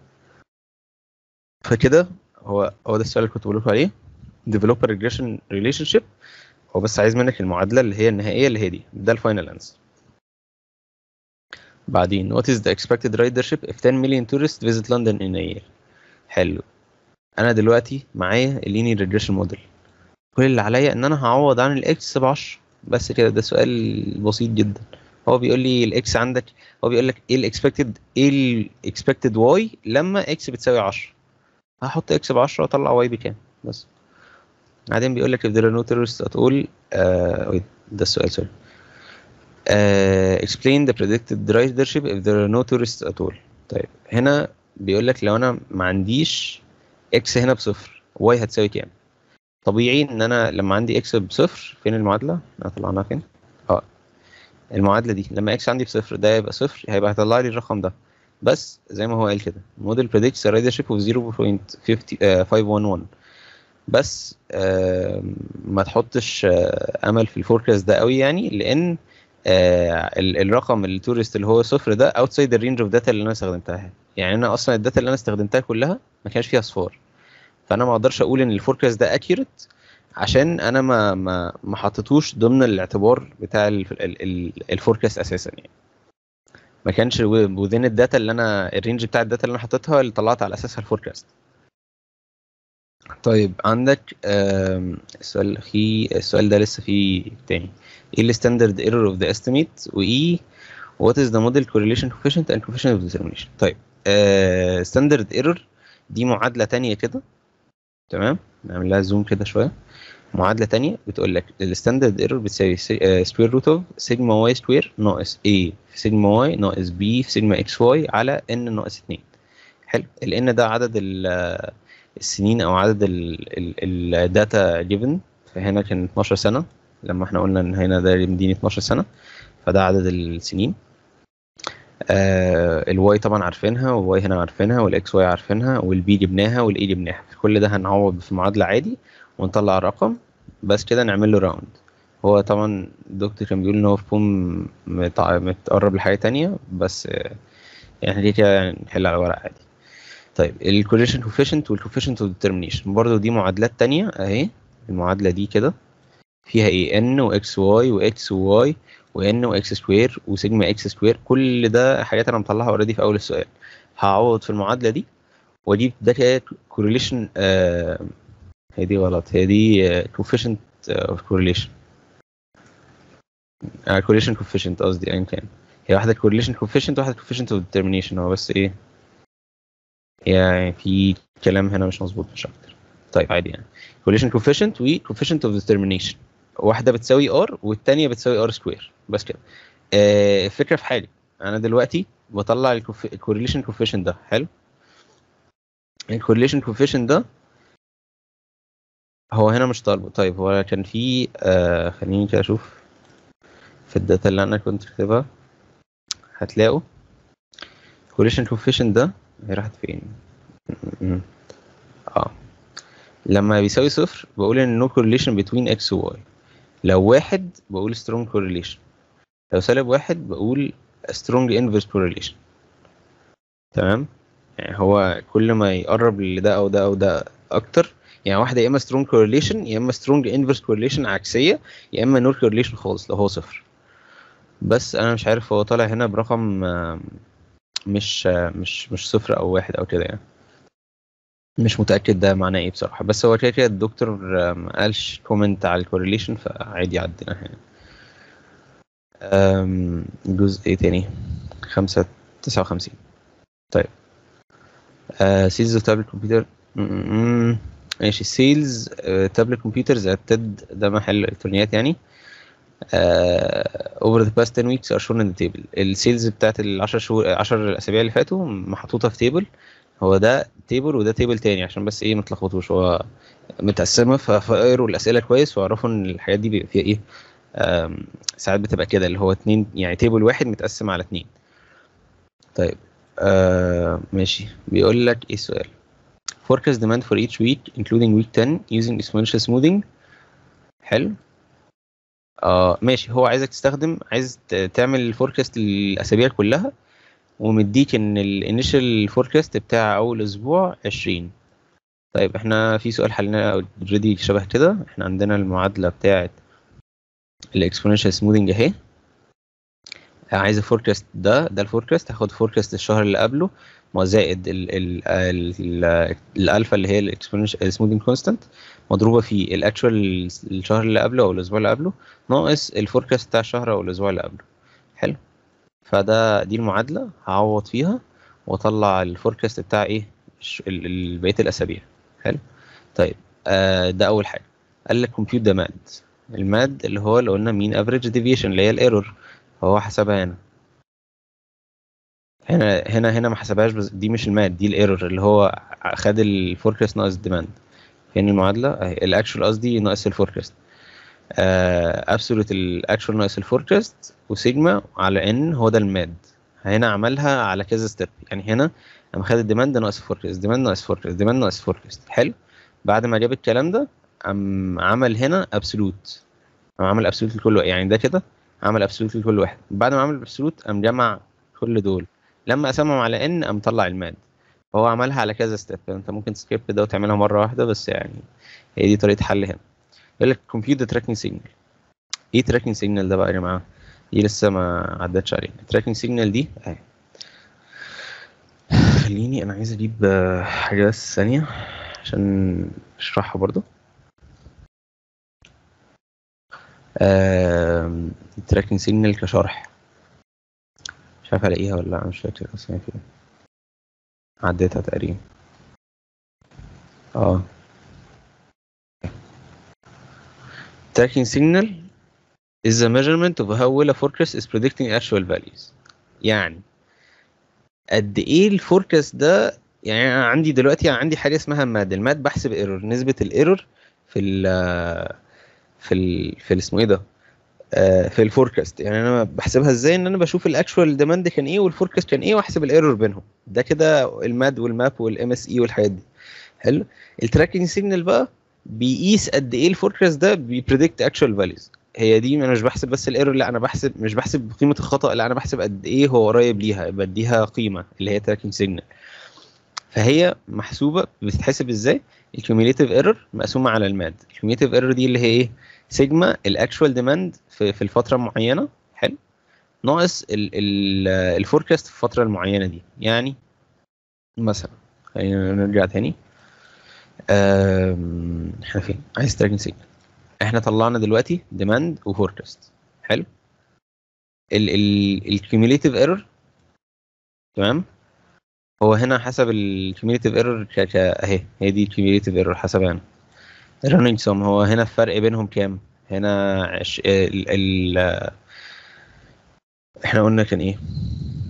فكده هو هو ده السؤال اللي كنت بقول لكم عليه developer regression relationship هو بس عايز منك المعادله اللي هي النهائيه اللي هي دي ده الفاينل انسر بعدين what is the expected ridership if 10 million tourists visit London in a year حلو انا دلوقتي معايا اللينير ريجريشن موديل كل اللي عليا ان انا هعوض عن الاكس ب 10 بس كده ده سؤال بسيط جدا هو بيقول لي الاكس عندك هو بيقول لك ايه الاكسبكتد ايه الاكسبكتد واي لما اكس بتساوي 10 هحط اكس ب 10 واطلع واي بكام بس بعدين بيقول لك if there are no terrorists at all uh, ده السؤال سوري uh, explain the predicted ridership if there are no tourists at all طيب هنا بيقول لك لو انا ما عنديش اكس هنا بصفر واي هتساوي كام طبيعي ان انا لما عندي اكس بصفر فين المعادله انا طلعناها فين اه المعادله دي لما اكس عندي بصفر ده يبقى صفر هيبقى هيطلع لي الرقم ده بس زي ما هو قال كده موديل predicts a ridership of 0.511 بس آه ما تحطش آه امل في الفوركاست ده قوي يعني لان آه الرقم التورست اللي هو صفر ده اوتسايد الرينج اوف داتا اللي انا استخدمتها يعني انا اصلا الداتا اللي انا استخدمتها كلها ما كانش فيها اصفار فانا ما اقدرش اقول ان الفوركاست ده اكيوريت عشان انا ما ما ما حطيتوش ضمن الاعتبار بتاع الفوركاست اساسا يعني ما كانش وذين الداتا اللي انا الرينج بتاع الداتا اللي انا حاططها اللي طلعت على اساسها الفوركاست طيب عندك السؤال الاخير السؤال ده لسه فيه تاني ايه الستاندرد ايرور اوف ذا استيميت وايه وات از ذا موديل كورليشن كوفيشنت اند كوفيشنت اوف ديترمينيشن طيب ستاندرد ايرور دي معادله تانية كده تمام نعمل لها زوم كده شويه معادله تانية بتقول لك الستاندرد ايرور بتساوي سكوير روت اوف سيجما واي سكوير ناقص a في سيجما واي ناقص b في سيجما اكس واي على n ناقص 2 حلو ال n ده عدد السنين او عدد الداتا جيفن فهنا كان 12 سنه لما احنا قلنا ان هنا ده مديني 12 سنه فده عدد السنين آه الواي طبعا عارفينها والواي هنا عارفينها والاكس واي عارفينها والبي جبناها والاي جبناها كل ده هنعوض في معادله عادي ونطلع الرقم بس كده نعمل له راوند هو طبعا الدكتور كان بيقول ان هو في بوم متقرب لحاجه تانية بس يعني دي كده يعني نحل على ورق عادي طيب الكوريشن كوفيشنت والكوفيشنت اوف ديترمينيشن برضه دي معادلات تانية اهي المعادله دي كده فيها ايه ان واكس واي واكس وواي وان واكس سكوير وسيجما اكس سكوير كل ده حاجات انا مطلعها اوريدي في اول السؤال هعوض في المعادله دي واجيب ده كده كورليشن آه هي دي غلط هي دي كوفيشنت اوف كورليشن كورليشن كوفيشنت قصدي ايا كان هي واحده كورليشن كوفيشنت وواحده كوفيشنت اوف ديترمينيشن هو بس ايه يعني في كلام هنا مش مظبوط مش اكتر طيب عادي يعني كورليشن كوفيشنت وكوفيشنت اوف ديترمينيشن واحده بتساوي ار والثانيه بتساوي ار سكوير بس كده آه الفكره في حاجه انا دلوقتي بطلع الكورليشن كوفيشنت ده حلو الكورليشن كوفيشنت ده هو هنا مش طالبه طيب هو كان في آه خليني كده اشوف في الداتا اللي انا كنت كاتبها هتلاقوا correlation coefficient ده هي راحت فين م- م- اه لما بيساوي صفر بقول ان no correlation between x و y لو واحد بقول strong correlation لو سالب واحد بقول strong inverse correlation تمام يعني هو كل ما يقرب لده او ده او ده اكتر يعني واحده يا اما strong correlation يا اما strong inverse correlation عكسيه يا اما no correlation خالص لو هو صفر بس انا مش عارف هو طالع هنا برقم آم، مش آه، مش مش صفر او واحد او كده يعني مش متاكد ده معناه ايه بصراحه بس هو كده كده الدكتور آه، ما قالش كومنت على الكورليشن فعادي عدينا هنا آم، جزء ايه تاني خمسة تسعة وخمسين طيب سيلز اوف تابلت كمبيوتر ماشي سيلز تابلت كمبيوترز تد ده محل الكترونيات يعني اوفر ذا باست 10 ويكس ار شون ان ذا تيبل السيلز بتاعت ال 10 شهور 10 اسابيع اللي فاتوا محطوطه في تيبل هو ده تيبل وده تيبل تاني عشان بس ايه ما تلخبطوش هو متقسمه ف- فاقروا الاسئله كويس واعرفوا ان الحاجات دي بيبقى فيها ايه آم، ساعات بتبقى كده اللي هو اتنين يعني تيبل واحد متقسم على اتنين طيب آه ماشي بيقول لك ايه السؤال forecast demand for each week including week 10 using exponential smoothing حلو اه ماشي هو عايزك تستخدم عايز ت- تعمل الفوركاست للاسابيع كلها ومديك ان الانيشال فوركاست بتاع اول اسبوع 20 طيب احنا في سؤال حلناه اوريدي شبه كده احنا عندنا المعادله بتاعه الاكسبوننشال سموذنج اهي عايز الفوركاست ده ده الفوركاست هاخد فوركاست الشهر اللي قبله ما زائد ال ال ال ال الالفا اللي هي الاكسبوننشال سموذنج كونستانت مضروبه في الاكشوال الشهر اللي قبله او الاسبوع اللي قبله ناقص الفوركاست بتاع الشهر او الاسبوع اللي قبله حلو فده دي المعادله هعوض فيها واطلع الفوركاست بتاع ايه الش- ال- ال- بقيه الاسابيع حلو طيب آه ده اول حاجه قال لك كومبيوت ده ماد الماد اللي هو اللي قلنا مين افريج ديفيشن اللي هي الايرور فهو حسبها هنا هنا هنا هنا ما حسبهاش بس دي مش الماد دي الايرور اللي هو خد الفوركاست ناقص الديماند فين المعادله اهي الاكشوال قصدي ناقص الفوركاست ابسولوت الاكشوال ناقص الفوركاست وسيجما على ان هو ده الماد هنا عملها على كذا ستيب يعني هنا قام خد الديماند ناقص الفوركاست ديماند ناقص الفوركاست ديماند ناقص الفوركاست حلو بعد ما جاب الكلام ده قام عمل هنا ابسولوت قام عمل ابسولوت لكل واحد يعني ده كده عمل ابسولوت لكل واحد بعد ما عمل ابسولوت قام جمع كل دول لما قسمهم على ان قام طلع الماد هو عملها على كذا ستيب انت ممكن تسكيب ده وتعملها مره واحده بس يعني هي دي طريقه حل هنا يقول لك كمبيوتر تراكنج سيجنال ايه تراكنج سيجنال ده بقى يا جماعه دي لسه ما عدتش علينا التراكنج سيجنال دي اهي خليني انا عايز اجيب آه، حاجه بس ثانيه عشان اشرحها برضو التراكنج سيجنال كشرح مش عارف الاقيها ولا لا مش فاكر اصلا فين عديتها تقريبا اه tracking signal is the measurement of how well a forecast is predicting actual values يعني قد ايه الفوركاست ده يعني انا عندي دلوقتي عندي حاجه اسمها ماد الماد بحسب ايرور نسبه الايرور في ال في ال في ال- اسمه ايه ده آه، في الفوركاست يعني انا بحسبها ازاي ان انا بشوف الاكشوال ديماند كان ايه والفوركاست كان ايه واحسب الايرور بينهم ده كده الماد والماب والام اس اي والحاجات دي حلو التراكنج سيجنال بقى بيقيس قد ايه الفوركاست ده بيبريدكت اكشوال فاليوز هي دي انا مش بحسب بس الايرور لا انا بحسب مش بحسب قيمه الخطا لا انا بحسب قد ايه هو قريب ليها بديها قيمه اللي هي تراكنج سيجنال فهي محسوبه بتتحسب ازاي الكيوميليتيف ايرور مقسومه على الماد الكيوميليتيف ايرور دي اللي هي ايه سيجما الاكشوال ديماند في, في الفتره المعينه حلو ناقص الفوركاست في الفتره المعينه دي يعني مثلا خلينا نرجع تاني أم، احنا فين عايز تراكنج سيجنال احنا طلعنا دلوقتي ديماند وفوركاست حلو ال ال الكيوميليتيف ايرور تمام هو هنا حسب الكيوميليتيف ايرور ك ك اهي هي دي الكيوميليتيف ايرور حسب انا الرننج سوم هو هنا الفرق بينهم كام هنا عش... ال... ال... احنا قلنا كان ايه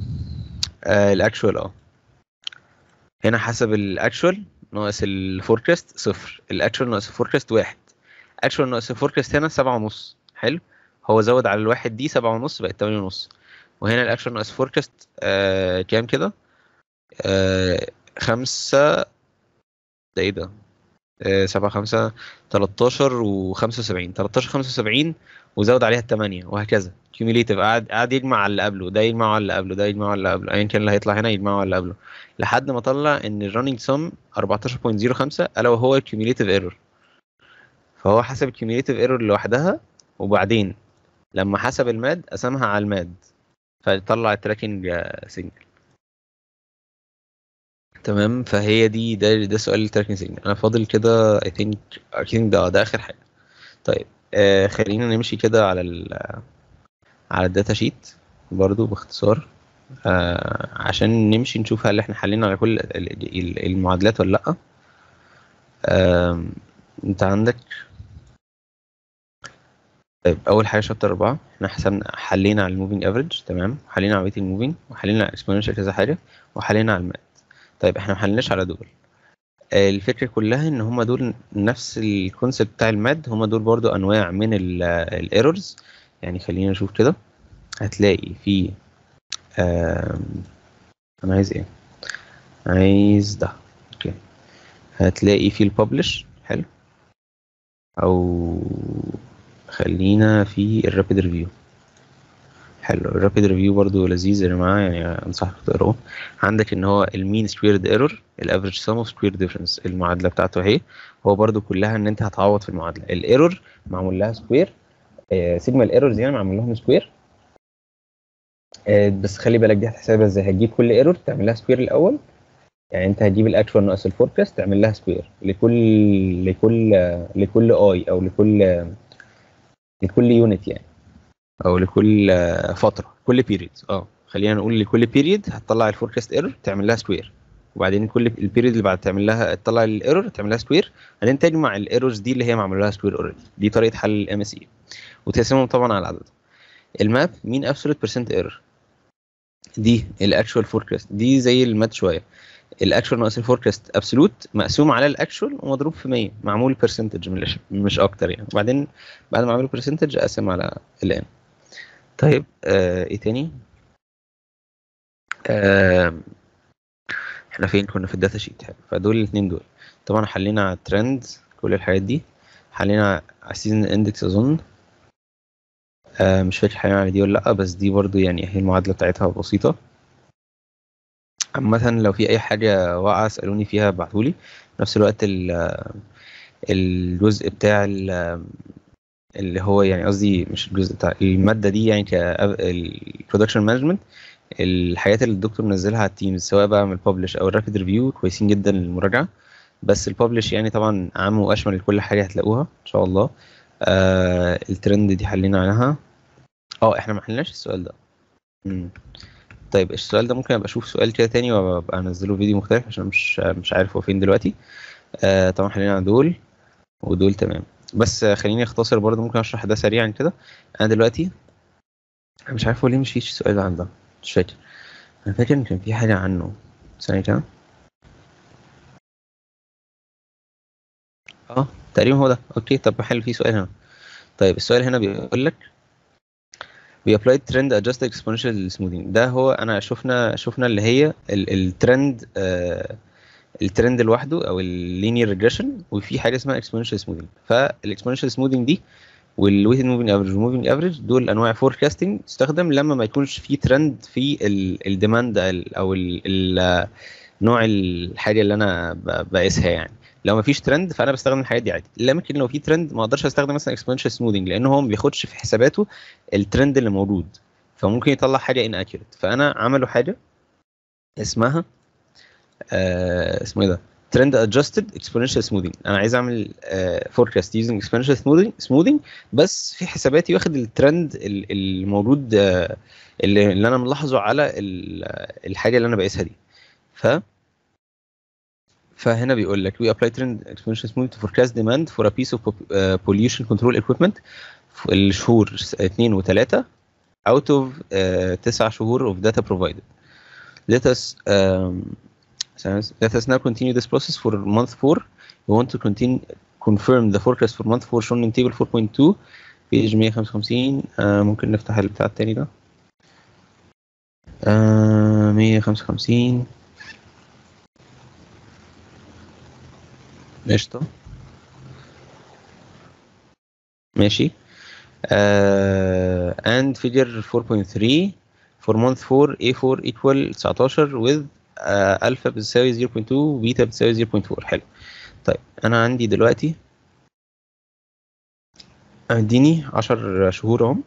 آه الاكشوال اه هنا حسب الاكشوال ناقص الفوركاست صفر الاكشوال ناقص الفوركاست واحد اكشوال ناقص الفوركاست هنا سبعة ونص حلو هو زود على الواحد دي سبعة ونص بقت تمانية ونص وهنا الاكشوال ناقص فوركاست آه كام كده آه خمسة ده ايه ده آه سبعة خمسة تلاتاشر وخمسة وسبعين تلاتاشر خمسة وسبعين وزود عليها التمانية وهكذا كيوميليتيف قاعد قاعد يجمع على اللي قبله ده يجمع على اللي قبله ده يجمع على اللي قبله ايا كان اللي هيطلع هنا يجمعه على اللي قبله لحد ما طلع ان الرننج سم 14.05 الا وهو الكيوميليتيف ايرور فهو حسب الكيوميليتيف ايرور لوحدها وبعدين لما حسب الماد قسمها على الماد فطلع التراكنج سيجنال تمام فهي دي ده ده سؤال التراكنج سيجنال انا فاضل كده اي ثينك اي ثينك ده ده اخر حاجه طيب آه خلينا نمشي كده على ال على الداتا شيت برضو باختصار آه عشان نمشي نشوف هل احنا حلينا على كل ال- ال- المعادلات ولا لا آه انت عندك طيب اول حاجه شابتر 4 احنا حسبنا حلينا على الموفينج افريج تمام حلينا على ويتنج موفينج وحلينا على اكسبوننشال كذا حاجه وحلينا على المات طيب احنا ما حليناش على دول آه، الفكره كلها ان هم دول نفس الكونسيبت بتاع الماد هم دول برضو انواع من الايرورز يعني خلينا نشوف كده هتلاقي في آم، انا عايز ايه عايز ده اوكي هتلاقي في الببلش حلو او خلينا في الرابيد ريفيو حلو الرابيد ريفيو برضو لذيذ يا جماعه يعني انصحكم تقروه عندك ان هو المين سكويرد ايرور الافريج سم اوف سكوير ديفرنس المعادله بتاعته اهي هو برضو كلها ان انت هتعوض في المعادله الايرور معمول لها سكوير سيجما الايرورز يعني معمول لهم سكوير بس خلي بالك دي هتحسبها ازاي هتجيب كل ايرور تعمل لها سكوير الاول يعني انت هتجيب الاكشوال ناقص الفوركاست تعمل لها سكوير لكل لكل لكل اي او لكل لكل يونت يعني او لكل آه، فتره كل بيريد اه خلينا نقول لكل بيريد هتطلع الفوركاست ايرور تعمل لها سكوير وبعدين كل البيريد اللي بعد تعمل لها تطلع الايرور تعمل لها سكوير بعدين تجمع الايرورز دي اللي هي معمول لها سكوير اوريدي دي طريقه حل الام اس اي وتقسمهم طبعا على العدد الماب مين ابسولوت بيرسنت ايرور دي الاكشوال فوركاست دي زي المات شويه الاكشوال ناقص الفوركاست ابسولوت مقسوم على الاكشوال ومضروب في 100 معمول برسنتج مش مش اكتر يعني وبعدين بعد ما اعمل برسنتج اقسم على الان طيب آه ايه تاني آه احنا فين كنا في الداتا شيت حلو فدول الاثنين دول طبعا حلينا على الترند كل الحاجات دي حلينا على السيزون اندكس اظن آه مش فاكر حلينا على دي ولا لا بس دي برضو يعني هي المعادله بتاعتها بسيطه عامة لو في أي حاجة واقعة اسألوني فيها ابعتولي في نفس الوقت ال- الجزء بتاع ال- اللي هو يعني قصدي مش الجزء بتاع المادة دي يعني ك البرودكشن مانجمنت الحاجات اللي الدكتور منزلها على التيمز سواء بقى من الببلش أو الرابيد ريفيو كويسين جدا للمراجعة بس الببلش يعني طبعا عام وأشمل لكل حاجة هتلاقوها إن شاء الله آه الترند دي حلينا عنها اه احنا ما حلناش السؤال ده مم. طيب السؤال ده ممكن ابقى اشوف سؤال كده تاني وابقى انزله فيديو مختلف عشان مش مش عارف هو فين دلوقتي آه طبعا خلينا على دول ودول تمام بس آه، خليني اختصر برضه ممكن اشرح ده سريعا كده انا دلوقتي أنا مش عارف هو ليه مش فيش سؤال عن ده مش فاكر انا فاكر ان كان في حاجه عنه ثانيه كده اه تقريبا هو ده اوكي طب بحل فيه سؤال هنا طيب السؤال هنا بيقول لك we applied trend adjusted exponential smoothing ده هو انا شفنا شفنا اللي هي الترند الترند لوحده او اللينير ريجريشن وفي حاجه اسمها exponential smoothing فالاكسبوننشال smoothing دي والويتد موفينج افريج والموفينج افريج دول انواع فوركاستنج تستخدم لما ما يكونش في ترند في الديماند او ال ال نوع الحاجه اللي انا ب- بقيسها يعني لو ما فيش ترند فانا بستخدم الحاجات دي عادي لكن لو في ترند ما اقدرش استخدم مثلا exponential smoothing لان هو ما بياخدش في حساباته الترند اللي موجود فممكن يطلع حاجه inaccurate فانا عملوا حاجه اسمها آه اسمه ايه ده ترند ادجستد اكسبوننشال سموذنج انا عايز اعمل فوركاست يوزنج اكسبوننشال سموذنج سموذنج بس في حساباتي واخد الترند ال- الموجود آه، اللي, اللي انا ملاحظه على ال- الحاجه اللي انا بقيسها دي ف فهنا بيقول لك we apply trend exponential smoothing to forecast demand for a piece of pop- uh, pollution control equipment في الشهور 2 و3 out of uh, 9 شهور of data provided let us um, let us now continue this process for month 4 we want to continue confirm the forecast for month 4 shown in table 4.2 page 155 آه ممكن نفتح البتاع التاني ده آه 155 قشطة ماشي آه and figure 4.3 for month 4 A4 equal 19 with آه alpha بتساوي 0.2 بيتا بتساوي 0.4 حلو طيب انا عندي دلوقتي اديني 10 شهور اهم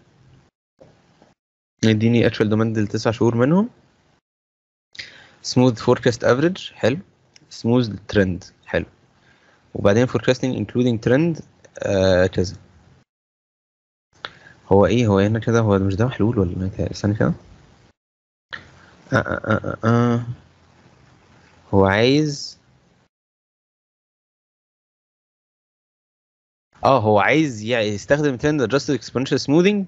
اديني actual demand لتسع شهور منهم smooth forecast average حلو smooth trend حلو وبعدين forecasting including trend آه كذا هو ايه هو هنا كده هو مش ده محلول ولا ايه استنى كده آه آه آه آه. آه. هو عايز اه هو عايز يعني يستخدم trend adjusted exponential smoothing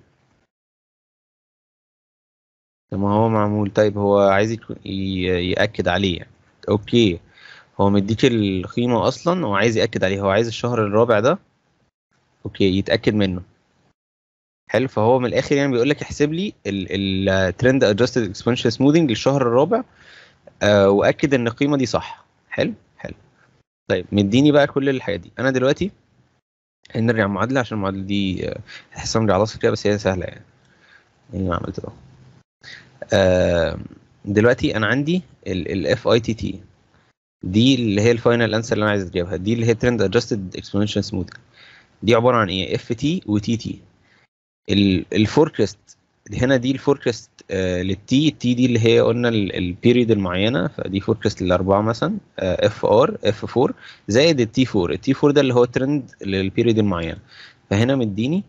طب ما هو معمول طيب هو عايز يك- ي- يأكد عليه يعني. اوكي هو مديك القيمة اصلا وعايز يأكد عليها هو عايز الشهر الرابع ده اوكي يتأكد منه حلو فهو من الاخر يعني بيقول لك احسب لي الترند ادجستد اكسبونشال سموذنج للشهر الرابع آه واكد ان القيمه دي صح حلو حلو طيب مديني بقى كل الحاجات دي انا دلوقتي هنرجع المعادله عشان المعادله دي آه، تحسها من العناصر كده بس هي سهله يعني يعني ما عملت ده آه دلوقتي انا عندي الاف اي تي تي دي اللي هي الفاينل انسر اللي انا عايز اجيبها دي اللي هي ترند ادجستد اكسبونشال سموثنج دي عباره عن ايه اف تي وتي تي الفوركاست هنا دي الفوركاست آه للتي التي دي اللي هي قلنا البيريود المعينه فدي فوركاست للاربعه مثلا اف ار اف 4 زائد التي 4 التي 4 ده اللي هو الترند للبيريود المعينه فهنا مديني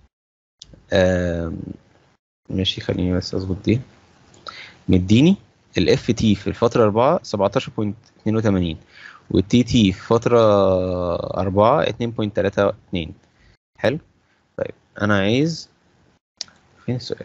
آه ماشي خليني بس اظبط دي مديني الاف تي في الفتره 4 17.82 والتي تي في فتره 4 2.32 حلو طيب انا عايز فين السؤال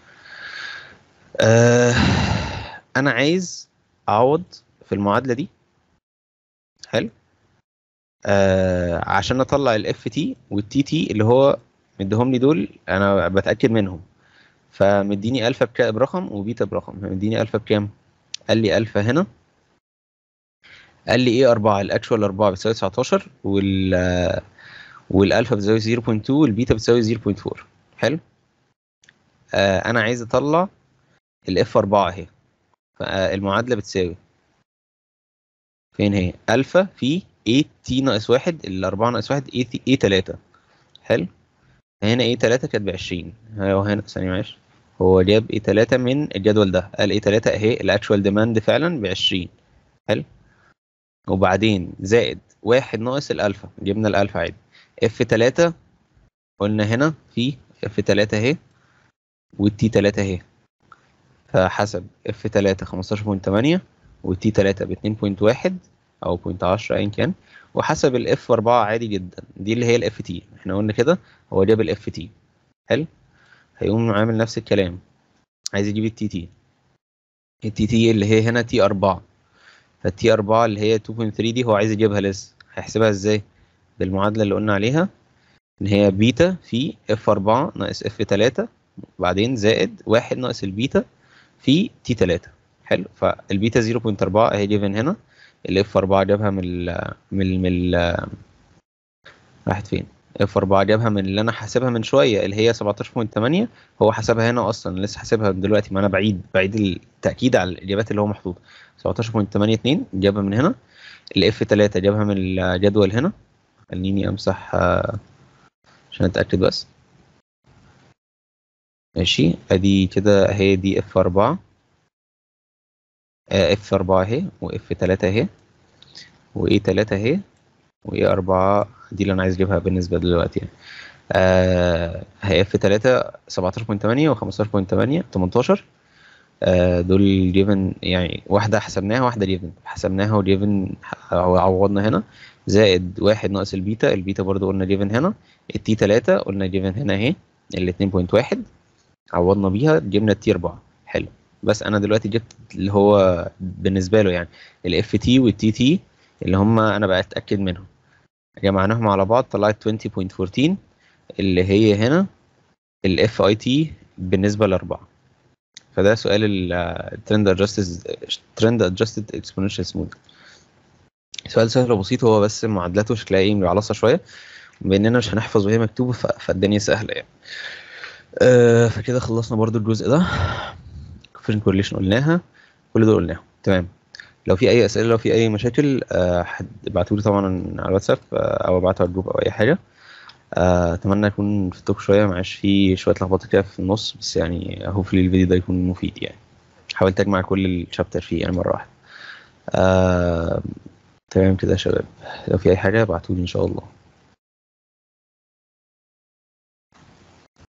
آه انا عايز اعوض في المعادله دي حلو آه عشان اطلع الاف تي والتي تي اللي هو مديهم لي دول انا بتاكد منهم فمديني الفا بك- برقم وبيتا برقم مديني الفا بكام قال لي الفا هنا قال لي ايه 4 الاكشوال 4 بتساوي 19 وال والالفا بتساوي 0.2 والبيتا بتساوي 0.4 حلو آه انا عايز اطلع الاف 4 اهي فالمعادله بتساوي فين هي الفا في اي تي ناقص واحد ال 4 ناقص واحد اي اي 3 حلو هنا اي 3 كانت ب 20 هو هنا ثانيه معلش هو جاب اي 3 من الجدول ده قال اي 3 اهي الاكشوال ديماند فعلا ب 20 حلو وبعدين زائد واحد ناقص الالفا جبنا الالفا عادي اف 3 قلنا هنا في اف 3 اهي والتي 3 اهي فحسب اف 3 15.8 والتي 3 ب 2.1 او 0.10 ايا كان وحسب الاف 4 عادي جدا دي اللي هي الاف تي احنا قلنا كده هو جاب الاف تي حلو هيقوم عامل نفس الكلام عايز يجيب التي تي التي تي اللي هي هنا تي 4 فالتي 4 اللي هي 2.3 دي هو عايز يجيبها لسه هيحسبها ازاي بالمعادله اللي قلنا عليها ان هي بيتا في اف 4 ناقص اف 3 وبعدين زائد واحد ناقص البيتا في تي 3 حلو فالبيتا 0.4 اهي جيفن هنا الاف 4 جابها من ال من ال من ال راحت فين اف 4 جابها من اللي انا حاسبها من شويه اللي هي 17.8 هو حسبها هنا اصلا لسه حاسبها دلوقتي ما انا بعيد بعيد التاكيد على الاجابات اللي هو محطوط 17.82 جابها من هنا الاف 3 جابها من الجدول هنا خليني امسح آه، عشان اتاكد بس ماشي ادي كده اهي دي اف 4 اف 4 اهي واف 3 اهي واي 3 اهي واي 4 دي اللي انا عايز اجيبها بالنسبه دلوقتي يعني آه هي اف 3 17.8 و15.8 18 آه دول جيفن يعني واحده حسبناها واحده جيفن حسبناها وجيفن عوضنا هنا زائد واحد ناقص البيتا البيتا برضو قلنا جيفن هنا التي 3 قلنا جيفن هنا اهي ال 2.1 عوضنا بيها جبنا التي 4 حلو بس انا دلوقتي جبت اللي هو بالنسبه له يعني الاف تي والتي تي اللي هم انا بقى اتاكد منهم جمعناهم على بعض طلعت 20.14 اللي هي هنا الاف اي تي بالنسبه لاربعه فده سؤال الترند ادجستد ترند ادجستد اكسبوننشال سموث سؤال سهل وبسيط هو بس معادلاته شكلها ايه معلصه شويه باننا مش هنحفظ وهي مكتوبه فالدنيا سهله يعني أه فكده خلصنا برضو الجزء ده كوفيشنت كورليشن قلناها كل دول قلناهم تمام لو في اي اسئله لو في اي مشاكل أه ابعتوا لي طبعا على الواتساب او ابعتوا على الجروب او اي حاجه أه اتمنى اكون فدتكم شويه معلش في شويه لخبطه كده في النص بس يعني هوفلي الفيديو ده يكون مفيد يعني حاولت اجمع كل الشابتر فيه يعني مره واحده أه تمام كده يا شباب لو في اي حاجه ابعتوا لي ان شاء الله